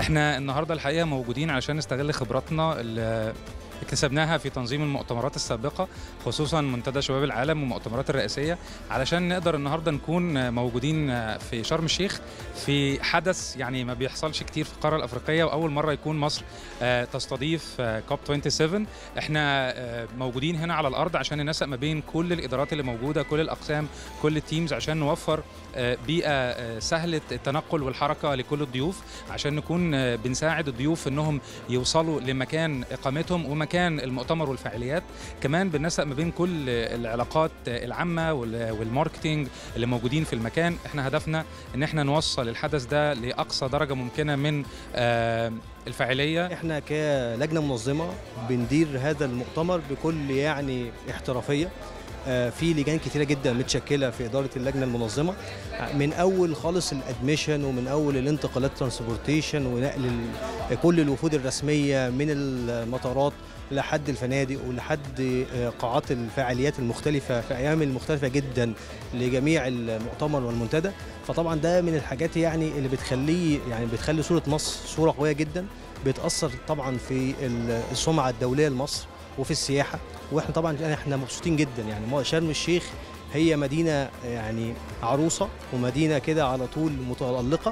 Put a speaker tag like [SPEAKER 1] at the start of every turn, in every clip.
[SPEAKER 1] احنا النهارده الحقيقه موجودين علشان نستغل خبراتنا اللي اكتسبناها في تنظيم المؤتمرات السابقه خصوصا منتدى شباب العالم والمؤتمرات الرئاسيه علشان نقدر النهارده نكون موجودين في شرم الشيخ في حدث يعني ما بيحصلش كتير في القاره الافريقيه واول مره يكون مصر آه، تستضيف كوب 27 احنا آه، موجودين هنا على الارض عشان ننسق ما بين كل الادارات اللي موجوده كل الاقسام كل التيمز عشان نوفر آه، بيئه آه، سهله التنقل والحركه لكل الضيوف عشان نكون آه، بنساعد الضيوف انهم يوصلوا لمكان اقامتهم ومكان المؤتمر والفعاليات كمان بننسق ما بين كل العلاقات العامه وال- والماركتينج اللي موجودين في المكان احنا هدفنا ان احنا نوصل الحدث ده لاقصى درجه ممكنه من آه، الفاعليه
[SPEAKER 2] احنا كلجنه منظمه بندير هذا المؤتمر بكل يعني احترافيه آه، في لجان كتيره جدا متشكله في اداره اللجنه المنظمه آه، من اول خالص الادميشن ومن اول الانتقالات ترانسبورتيشن ونقل ال- كل الوفود الرسميه من المطارات لحد الفنادق ولحد آه، قاعات الفعاليات المختلفه في ايام المختلفه جدا لجميع المؤتمر والمنتدى فطبعا ده من الحاجات يعني اللي بتخليه يعني بتخلي صوره مصر صوره قويه جدا بتاثر طبعا في ال- السمعه الدوليه لمصر وفي السياحه واحنا طبعا احنا مبسوطين جدا يعني مو- شرم الشيخ هي مدينه يعني عروسه ومدينه كده على طول متالقه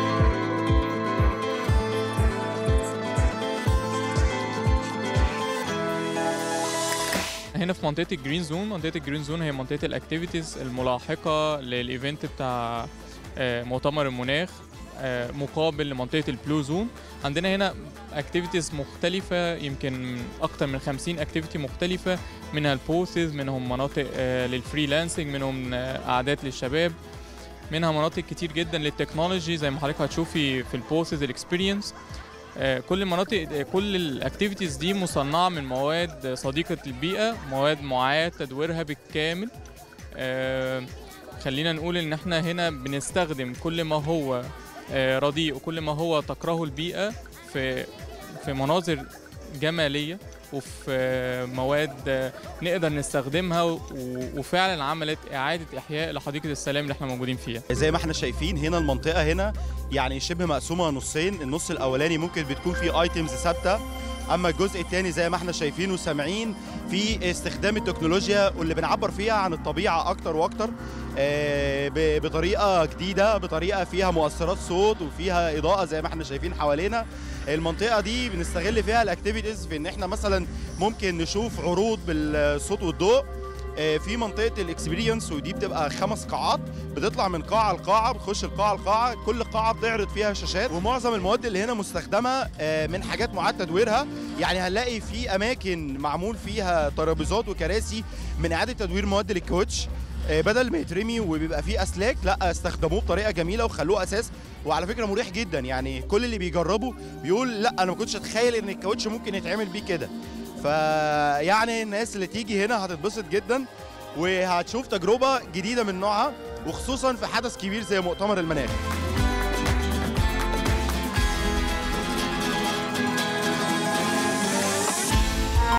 [SPEAKER 3] هنا في منطقه الجرين زون منطقه الجرين زون هي منطقه الاكتيفيتيز الملاحقه للايفنت بتاع آه، مؤتمر المناخ آه، مقابل لمنطقه البلو زون عندنا هنا اكتيفيتيز مختلفه يمكن اكتر من 50 اكتيفيتي مختلفه منها البوثز منهم مناطق آه، للفريلانسنج منهم آه، قعدات للشباب منها مناطق كتير جدا للتكنولوجي زي ما حضرتك هتشوفي في البوثز الاكسبيرينس آه، كل المناطق آه، كل الاكتيفيتيز دي مصنعه من مواد صديقه البيئه مواد معاد تدويرها بالكامل آه، خلينا نقول ان احنا هنا بنستخدم كل ما هو آه، رديء وكل ما هو تكرهه البيئه في في مناظر جماليه وفي آه، مواد آه، نقدر نستخدمها و- وفعلا عملت اعاده احياء لحديقه السلام اللي احنا موجودين فيها
[SPEAKER 4] زي ما احنا شايفين هنا المنطقه هنا يعني شبه مقسومه نصين النص الاولاني ممكن بتكون فيه ايتمز ثابته اما الجزء الثاني زي ما احنا شايفين وسامعين في استخدام التكنولوجيا واللي بنعبر فيها عن الطبيعه اكتر واكتر آه، ب- بطريقه جديده بطريقه فيها مؤثرات صوت وفيها اضاءه زي ما احنا شايفين حوالينا المنطقه دي بنستغل فيها الاكتيفيتيز في ان احنا مثلا ممكن نشوف عروض بالصوت والضوء آه، في منطقه الاكسبيرينس ودي بتبقى خمس قاعات بتطلع من قاعه لقاعه بتخش القاعه لقاعه كل قاعه بتعرض فيها شاشات ومعظم المواد اللي هنا مستخدمه آه، من حاجات معاد تدويرها يعني هنلاقي في اماكن معمول فيها ترابيزات وكراسي من اعاده تدوير مواد للكاوتش آه، بدل ما يترمي وبيبقى فيه اسلاك لا استخدموه بطريقه جميله وخلوه اساس وعلى فكره مريح جدا يعني كل اللي بيجربه بيقول لا انا ما كنتش اتخيل ان الكاوتش ممكن يتعمل بيه كده فيعني الناس اللي تيجي هنا هتتبسط جدا وهتشوف تجربه جديده من نوعها وخصوصا في حدث كبير زي مؤتمر المناخ